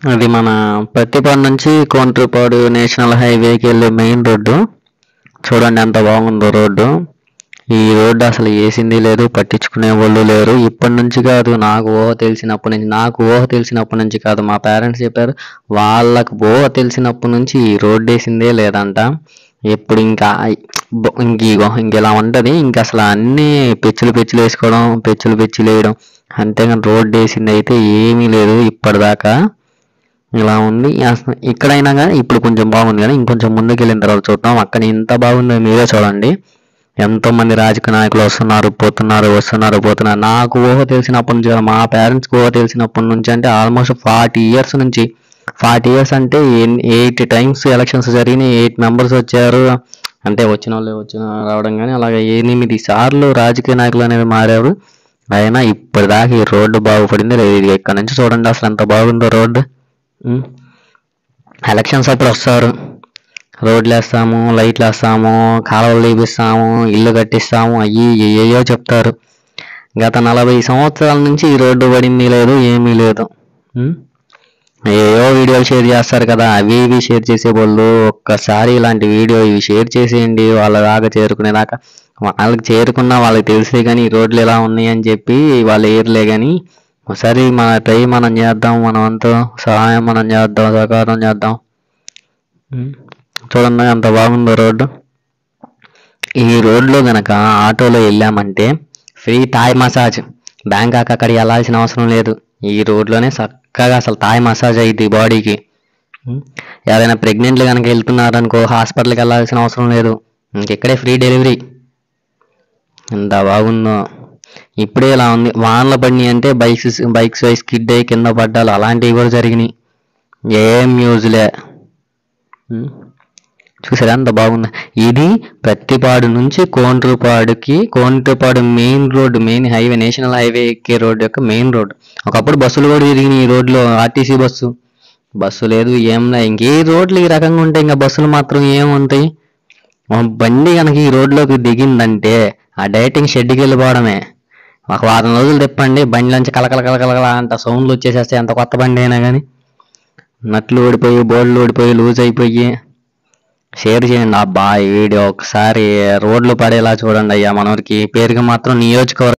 అది మన పత్తిపాడు నుంచి కోంట్రపాడు నేషనల్ హైవేకి వెళ్ళే మెయిన్ రోడ్డు చూడండి ఎంత బాగుందో రోడ్డు ఈ రోడ్డు అసలు వేసింది లేదు పట్టించుకునే వాళ్ళు లేరు ఇప్పటి నుంచి కాదు నాకు ఊహ తెలిసినప్పటి నుంచి నాకు ఊహ తెలిసినప్పటి నుంచి కాదు మా పేరెంట్స్ చెప్పారు వాళ్ళకు ఊహ తెలిసినప్పటి నుంచి ఈ రోడ్డు వేసిందే లేదంట ఎప్పుడు ఇంకా బ- ఇంక ఇగో ఇంక ఇలా ఉంటది ఇంక అసలు అన్ని పెచ్చులు పెచ్చులు వేసుకోవడం పెచ్చులు పెచ్చులు వేయడం అంతేగాని రోడ్డు వేసింది అయితే ఏమీ లేదు ఇప్పటిదాకా ఇలా ఉంది అసలు ఇక్కడైనా కానీ ఇప్పుడు కొంచెం బాగుంది కానీ ఇంకొంచెం ముందుకు వెళ్ళిన తర్వాత చూద్దాం అక్కడ ఎంత బాగుందో మీరే చూడండి ఎంతో మంది రాజకీయ నాయకులు వస్తున్నారు పోతున్నారు వస్తున్నారు పోతున్నారు నాకు ఊహ తెలిసినప్పటి నుంచి కాదు, మా పేరెంట్స్కి ఊహ తెలిసినప్పటి నుంచి అంటే ఆల్మోస్ట్ ఫార్టీ ఇయర్స్ నుంచి ఫార్టీ ఇయర్స్ అంటే ఎయిట్ టైమ్స్ ఎలక్షన్స్ జరిగినాయి ఎయిట్ మెంబర్స్ వచ్చారు అంటే వచ్చిన వాళ్ళు వచ్చిన రావడం కానీ అలాగే ఎనిమిది సార్లు రాజకీయ నాయకులు అనేది మారారు అయినా ఇప్పటిదాకా ఈ రోడ్డు బాగుపడింది లేదు ఇది ఇక్కడ నుంచి చూడండి అసలు ఎంత బాగుందో రోడ్డు ఉమ్. ఎలక్షన్స్ అప్పుడు వస్తారు రోడ్లు వేస్తాము లైట్లు వేస్తాము కాలువలు తీపిస్తాము ఇల్లు కట్టిస్తాము అయ్యి ఏయో చెప్తారు గత నలభై సంవత్సరాల నుంచి ఈ రోడ్డు పడింది లేదు ఏమీ లేదు ఉమ్. ఏయో వీడియోలు షేర్ చేస్తారు కదా అవి ఇవి షేర్ చేసే వాళ్ళు ఒక్కసారి ఇలాంటి వీడియో ఇవి షేర్ చేసేయండి వాళ్ళ దాకా చేరుకునేదాకా వాళ్ళకి చేరుకున్నా వాళ్ళకి తెలిసే కానీ ఈ రోడ్లు ఎలా ఉన్నాయి అని చెప్పి వాళ్ళు ఏర్లే కానీ ఒకసారి మన ట్రై మనం చేద్దాం మనం అంతా సహాయం మనం చేద్దాం సహకారం చేద్దాం ఉమ్. చూడండి ఎంత బాగుందో రోడ్డు ఈ రోడ్లో గనక ఆటోలో వెళ్ళామంటే ఫ్రీ థాయ్ మసాజ్ బ్యాంకాక్ అక్కడ వెళ్ళాల్సిన అవసరం లేదు ఈ రోడ్లోనే చక్కగా అసలు థాయ్ మసాజ్ అయ్యింది బాడీకి ఏదైనా ప్రెగ్నెంట్లు కనుక వెళ్తున్నారనుకో హాస్పిటల్కి వెళ్ళాల్సిన అవసరం లేదు ఇంకెక్కడే ఫ్రీ డెలివరీ ఎంత బాగుందో ఇప్పుడే ఇలా ఉంది వానలు పడినాయి అంటే బైక్స్ బైక్స్ వై స్కిడ్ అయ్యి కింద పడ్డాలు అలాంటివి కూడా జరిగినాయి ఏం న్యూస్లే ఉమ్. చూసారా ఎంత బాగుంది ఇది ప్రత్తిపాడు నుంచి కోంట్రపాడుకి Kontrapadu main road main highway national highway ఎక్కే రోడ్ యొక్క మెయిన్ రోడ్ ఒకప్పుడు బస్సులు కూడా తిరిగినాయి ఈ రోడ్లో ఆర్టీసీ బస్సు బస్సు లేదు ఏం లేదు ఇంకే రోడ్లు ఈ రకంగా ఉంటాయి ఇంకా బస్సులు మాత్రం ఏముంటాయి ఒక బండి కనుక ఈ రోడ్లోకి దిగిందంటే ఆ డైటింగ్ షెడ్కి వెళ్ళిపోవడమే ఒక వారం రోజులు తిప్పండి బండిలోంచి కలకల కలకల అంట సౌండ్లు వచ్చేసేస్తాయి ఎంత కొత్త బండి అయినా కానీ నట్లు ఊడిపోయి బోర్డులు ఊడిపోయి లూజ్ అయిపోయి షేర్ చేయండి అబ్బా ఈ వీడియో ఒకసారి రోడ్లు పడేలా చూడండి అయ్యా మనకి పేరుకి మాత్రం నియోజకవర్గం